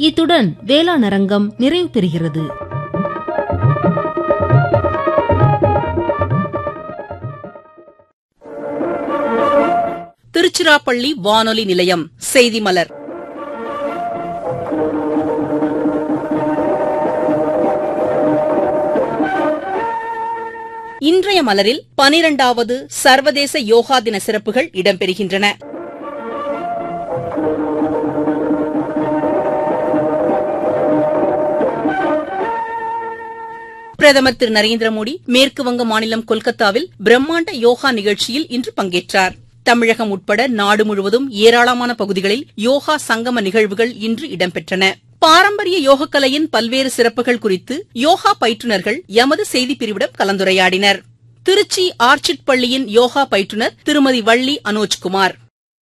இத்துடன் வேளாண் அரங்கம் நிறைவு பெறுகிறது திருச்சிராப்பள்ளி வானொலி நிலையம் செய்தி மலர் இன்றைய மலரில் பனிரெண்டாவது சர்வதேச யோகா தின சிறப்புகள் இடம்பெறுகின்றன பிரதமர் திரு நரேந்திர மோடி மேற்கு வங்க மாநிலம் கொல்கத்தாவில் பிரம்மாண்ட யோகா நிகழ்ச்சியில் இன்று பங்கேற்றார் தமிழகம் உட்பட நாடு முழுவதும் ஏராளமான பகுதிகளில் யோகா சங்கம நிகழ்வுகள் இன்று இடம்பெற்றன பாரம்பரிய யோகக்கலையின் பல்வேறு சிறப்புகள் குறித்து யோகா பயிற்றுநர்கள் எமது செய்திப் பிரிவிடம் கலந்துரையாடினர் திருச்சி ஆர்ச்சிட் பள்ளியின் யோகா பயிற்றுநர் திருமதி வள்ளி அனோஜ்குமார்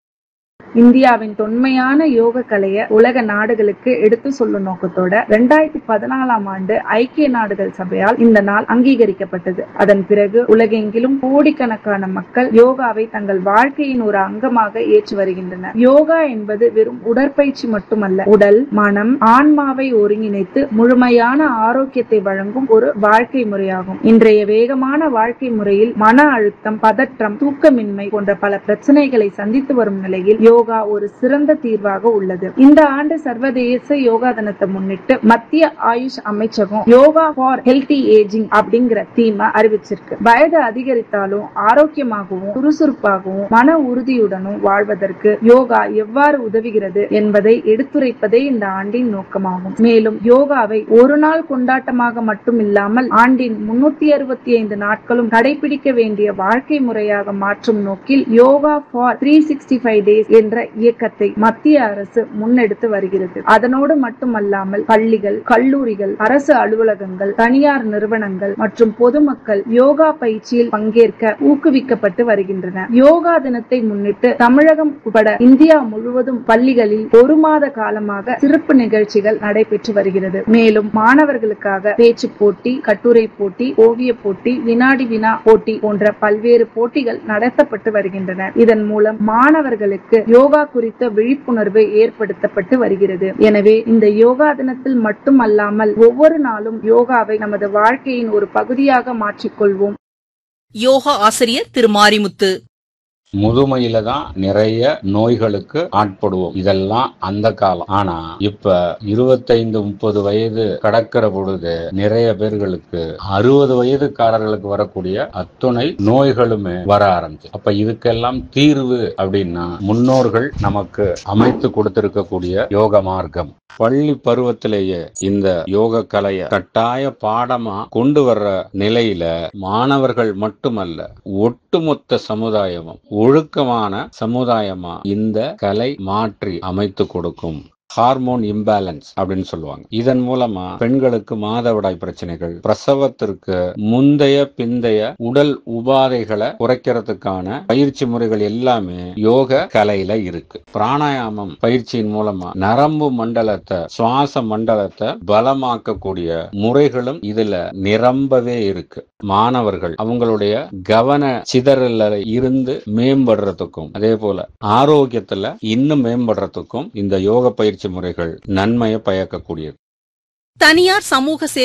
இந்தியாவின் தொன்மையான யோக கலைய உலக நாடுகளுக்கு எடுத்து சொல்லும் நோக்கத்தோட ரெண்டாயிரத்தி பதினாலாம் ஆண்டு ஐக்கிய நாடுகள் சபையால் இந்த நாள் அங்கீகரிக்கப்பட்டது அதன் பிறகு உலகெங்கிலும் கோடிக்கணக்கான மக்கள் யோகாவை தங்கள் வாழ்க்கையின் ஒரு அங்கமாக ஏற்று வருகின்றனர் யோகா என்பது வெறும் உடற்பயிற்சி மட்டுமல்ல உடல் மனம் ஆன்மாவை ஒருங்கிணைத்து முழுமையான ஆரோக்கியத்தை வழங்கும் ஒரு வாழ்க்கை முறையாகும் இன்றைய வேகமான வாழ்க்கை முறையில் மன அழுத்தம் பதற்றம் தூக்கமின்மை போன்ற பல பிரச்சனைகளை சந்தித்து வரும் நிலையில் யோகா ஒரு சிறந்த தீர்வாக உள்ளது இந்த ஆண்டு சர்வதேச யோகா தினத்தை முன்னிட்டு மத்திய ஆயுஷ் அமைச்சகம் யோகா ஃபார் ஹெல்தி ஏஜிங் அப்படிங்கிற தீமை அறிவிச்சிருக்கு வயது அதிகரித்தாலும் ஆரோக்கியமாகவும் சுறுசுறுப்பாகவும் மன உறுதியுடனும் வாழ்வதற்கு யோகா எவ்வாறு உதவுகிறது என்பதை எடுத்துரைப்பதே இந்த ஆண்டின் நோக்கமாகும் மேலும் யோகாவை ஒரு நாள் கொண்டாட்டமாக மட்டும் இல்லாமல் ஆண்டின் முன்னூத்தி அறுபத்தி ஐந்து நாட்களும் கடைபிடிக்க வேண்டிய வாழ்க்கை முறையாக மாற்றும் நோக்கில் yoga for three sixty five days என்ற இயக்கத்தை மத்திய அரசு முன்னெடுத்து வருகிறது அதனோடு மட்டுமல்லாமல் பள்ளிகள் கல்லூரிகள் அரசு அலுவலகங்கள் தனியார் நிறுவனங்கள் மற்றும் பொதுமக்கள் யோகா பயிற்சியில் பங்கேற்க ஊக்குவிக்கப்பட்டு வருகின்றன யோகா தினத்தை முன்னிட்டு தமிழகம் உட்பட இந்தியா முழுவதும் பள்ளிகளில் ஒரு மாத காலமாக சிறப்பு நிகழ்ச்சிகள் நடைபெற்று வருகிறது மேலும் மாணவர்களுக்காக பேச்சு போட்டி கட்டுரை போட்டி ஓவிய போட்டி வினாடி வினா போட்டி போன்ற பல்வேறு போட்டிகள் நடத்தப்பட்டு வருகின்றன இதன் மூலம் மாணவர்களுக்கு யோகா குறித்த விழிப்புணர்வு ஏற்படுத்தப்பட்டு வருகிறது எனவே இந்த யோகா தினத்தில் மட்டுமல்லாமல் ஒவ்வொரு நாளும் யோகாவை நமது வாழ்க்கையின் ஒரு பகுதியாக மாற்றிக்கொள்வோம் யோகா ஆசிரியர் திரு மாரிமுத்து முதுமையில தான் நிறைய நோய்களுக்கு ஆட்படுவோம் இதெல்லாம் அந்த காலம் ஆனா இப்ப இருபத்தைந்து முப்பது வயது கடக்கிற பொழுது நிறைய பேர்களுக்கு அறுபது வயதுக்காரர்களுக்கு வரக்கூடிய அத்துணை நோய்களுமே வர ஆரம்பிச்சு அப்ப இதுக்கெல்லாம் தீர்வு அப்படின்னா முன்னோர்கள் நமக்கு அமைத்து கொடுத்திருக்கக்கூடிய யோக மார்க்கம் பள்ளி பருவத்திலேயே இந்த யோக கலைய கட்டாய பாடமா கொண்டு வர்ற நிலையில மாணவர்கள் மட்டுமல்ல ஒட்டுமொத்த சமுதாயமும் ஒழுக்கமான சமுதாயமா இந்த கலை மாற்றி அமைத்து கொடுக்கும் ஹார்மோன் இம்பேலன்ஸ் அப்படின்னு சொல்லுவாங்க இதன் மூலமா பெண்களுக்கு மாதவிடாய் பிரச்சனைகள் பிரசவத்திற்கு முந்தைய பிந்தைய உடல் உபாதைகளை குறைக்கிறதுக்கான பயிற்சி முறைகள் எல்லாமே யோக கலையில இருக்கு பிராணாயாமம் பயிற்சியின் மூலமா நரம்பு மண்டலத்தை சுவாச மண்டலத்தை பலமாக்கக்கூடிய முறைகளும் இதுல நிரம்பவே இருக்கு மாணவர்கள் அவங்களுடைய கவன சிதறல இருந்து மேம்படுறதுக்கும் அதே போல ஆரோக்கியத்துல இன்னும் மேம்படுறதுக்கும் இந்த யோக பயிற்சி முறைகள் நன்மையை பயக்கக்கூடியது தனியார் சமூக சேவை